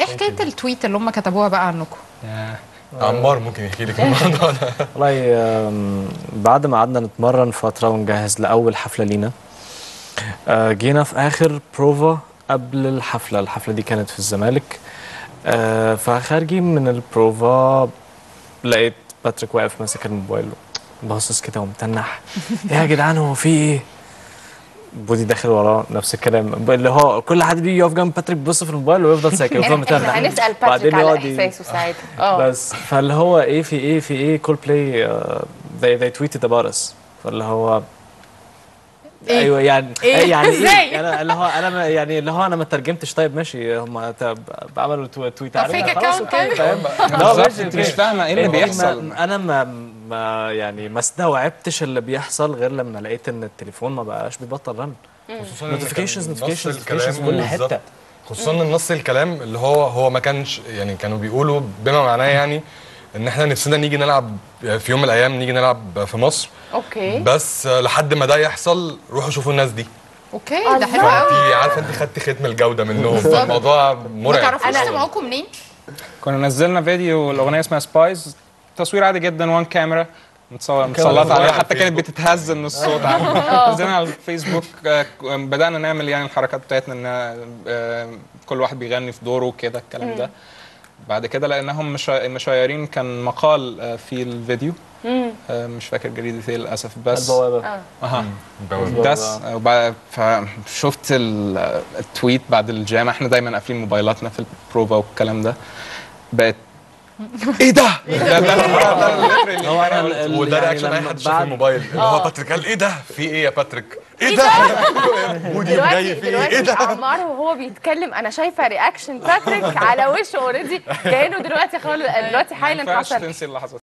حكايه التويت اللي هم كتبوها بقى عنكم عمار ممكن يحكي لك الموضوع ده والله آم، بعد ما قعدنا نتمرن فترة ونجهز لأول حفلة لينا آه، جينا في آخر بروفا قبل الحفلة الحفلة دي كانت في الزمالك آه، فخارجين من البروفا لقيت باتريك واقف ماسك الموبايل باصص كده ومتنح ايه يا جدعان هو في ايه؟ بودي داخل وراه نفس الكلام اللي هو كل حد بيجي يقف جنب باتريك بيبص في الموبايل ويفضل ساكت ويفضل احنا متنح هنسال بعدين باتريك على يقعد ي- احساسه ساعتها اه بس فاللي هو ايه في ايه في ايه كول بلاي they they tweeted about us فاللي هو إيه؟ ايوه يعني إيه؟ إيه يعني إزاي؟ ايه انا اللي هو انا ما يعني اللي هو انا ما ترجمتش طيب ماشي هم عملوا تو- تويت طب علينا fake خلاص account اوكي طيب؟ فاهم لا بالظبط ماشي انت مش اوكي فاهمه ايه اللي إيه، بيحصل ما انا ما, ما يعني ما استوعبتش اللي بيحصل غير لما لقيت ان التليفون ما بقاش بيبطل رن خصوصا إن كان notifications نص notifications الكلام notifications في كل بالظبط. حته خصوصا ان نص الكلام اللي هو هو ما كانش يعني كانوا بيقولوا بما معناه يعني ان احنا نفسنا نيجي نلعب في يوم من الايام نيجي نلعب في مصر اوكي بس لحد ما ده يحصل روحوا شوفوا الناس دي اوكي ده حلو الله. قوي انت عارفه انت خدتي ختم الجوده منهم فالموضوع ما مرعب تعرفوش أنا- سمعوكم منين؟ كنا نزلنا فيديو الاغنيه اسمها سبايز تصوير عادي جدا وان كاميرا متصور متسلطه عليها حتى كانت بتتهز من الصوت نزلنا على الفيسبوك آه، بدانا نعمل يعني الحركات بتاعتنا ان آه، كل واحد بيغني في دوره وكده الكلام ده بعد كده لقيناهم مشا- مشيرين كان مقال آه، في الفيديو آه، مش فاكر جريدة ايه للاسف بس البوابه اها بوابة. بس وبعد فشفت ال- التويت بعد الجامعة احنا دايما قافلين موبايلاتنا في البروفا والكلام ده بقت ايه ده؟ ده ده ده- ده literally هو انا ال- ال- وده يعني رياكشن اي لما حد شاف بعد- الموبايل اللي هو باتريك قال ايه ده في ايه يا باتريك ايه ده مودي دلوقتي جاي في ايه ايه دلوقتي ده عمار وهو بيتكلم انا شايفه رياكشن باتريك على وشه اوريدي كانه دلوقتي خالص دلوقتي ما حالا ينفعش حصل تنسي اللحظات